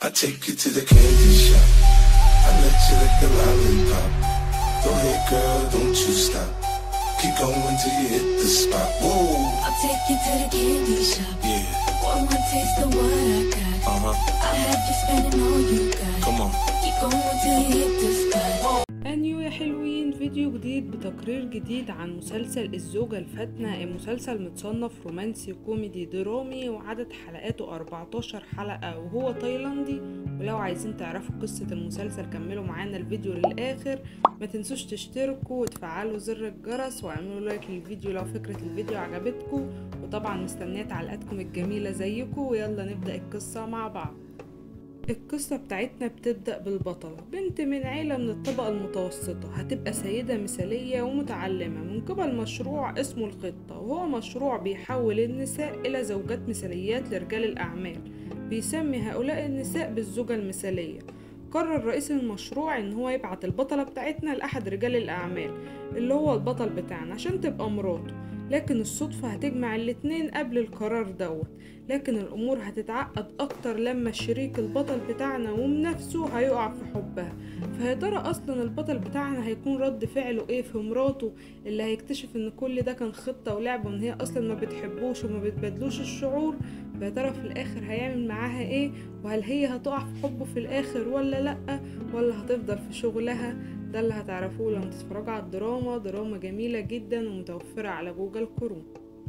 I take you to the candy shop. I let you lick the lollipop. Go ahead, girl, don't you stop. Keep going till you hit the spot. Whoa, I'll take you to the candy shop. yeah, One more taste of what I got. uh huh. I'll have you spending all you got. Come on. Keep going till you hit the spot. أنيو يا حلوين فيديو جديد بتقرير جديد عن مسلسل الزوجة الفاتنة المسلسل متصنف رومانسي كوميدي درامي وعدد حلقاته 14 حلقة وهو تايلاندي ولو عايزين تعرفوا قصة المسلسل كملوا معانا الفيديو للآخر ما تنسوش تشتركوا وتفعلوا زر الجرس واعملوا لايك للفيديو لو فكرة الفيديو عجبتكم وطبعا مستنية تعليقاتكم الجميلة زيكم ويلا نبدأ القصة مع بعض القصة بتاعتنا بتبدأ بالبطلة بنت من عيلة من الطبقة المتوسطة هتبقى سيدة مثالية ومتعلمة من قبل مشروع اسمه الخطة وهو مشروع بيحول النساء إلى زوجات مثاليات لرجال الأعمال بيسمي هؤلاء النساء بالزوجة المثالية قرر رئيس المشروع ان هو يبعت البطلة بتاعتنا لأحد رجال الأعمال اللي هو البطل بتاعنا عشان تبقى مراته لكن الصدفة هتجمع الاتنين قبل القرار دوت لكن الأمور هتتعقد أكتر لما شريك البطل بتاعنا ومنافسه هيقع في حبها فيا ترى أصلا البطل بتاعنا هيكون رد فعله إيه في مراته اللي هيكتشف إن كل ده كان خطة ولعبة وإن هي أصلا ما بتحبوش وما بتبادلوش الشعور فيا ترى في الآخر هيعمل معاها إيه وهل هي هتقع في حبه في الآخر ولا لأ ولا هتفضل في شغلها ده اللي هتعرفوه لما تتفرجوا على الدراما دراما جميلة جدا ومتوفرة على جوجل كروم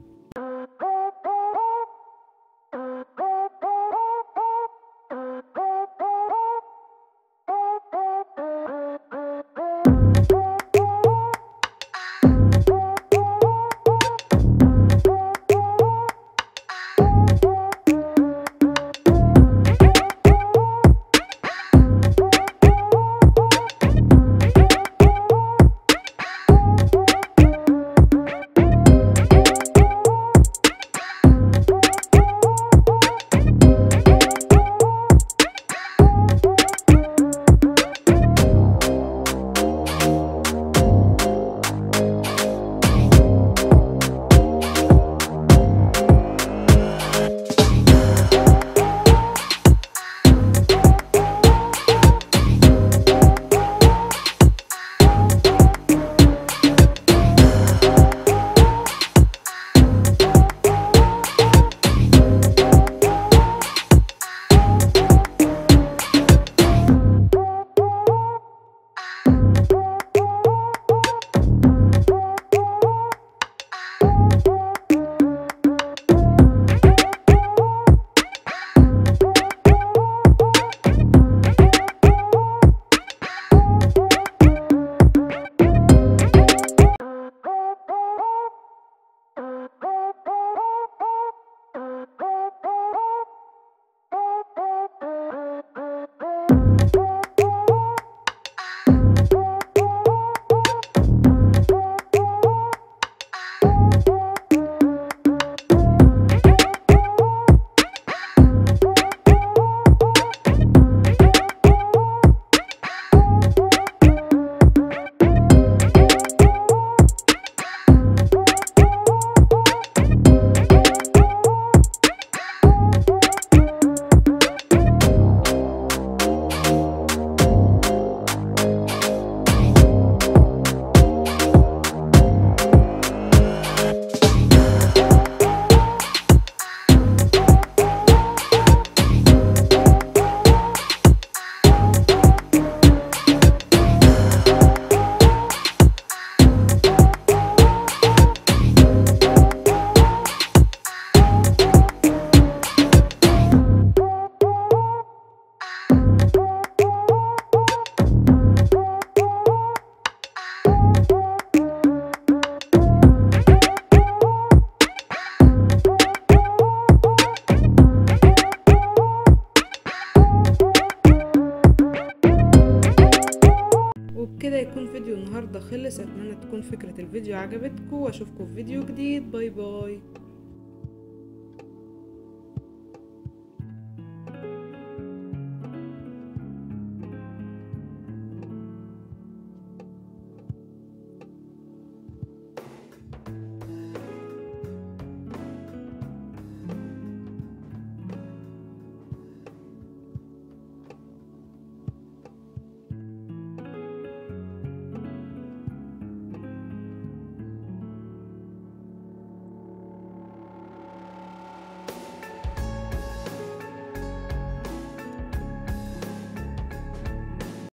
وبكده يكون فيديو النهاردة خلص اتمنى تكون فكرة الفيديو عجبتكم واشوفكم في فيديو جديد باي باي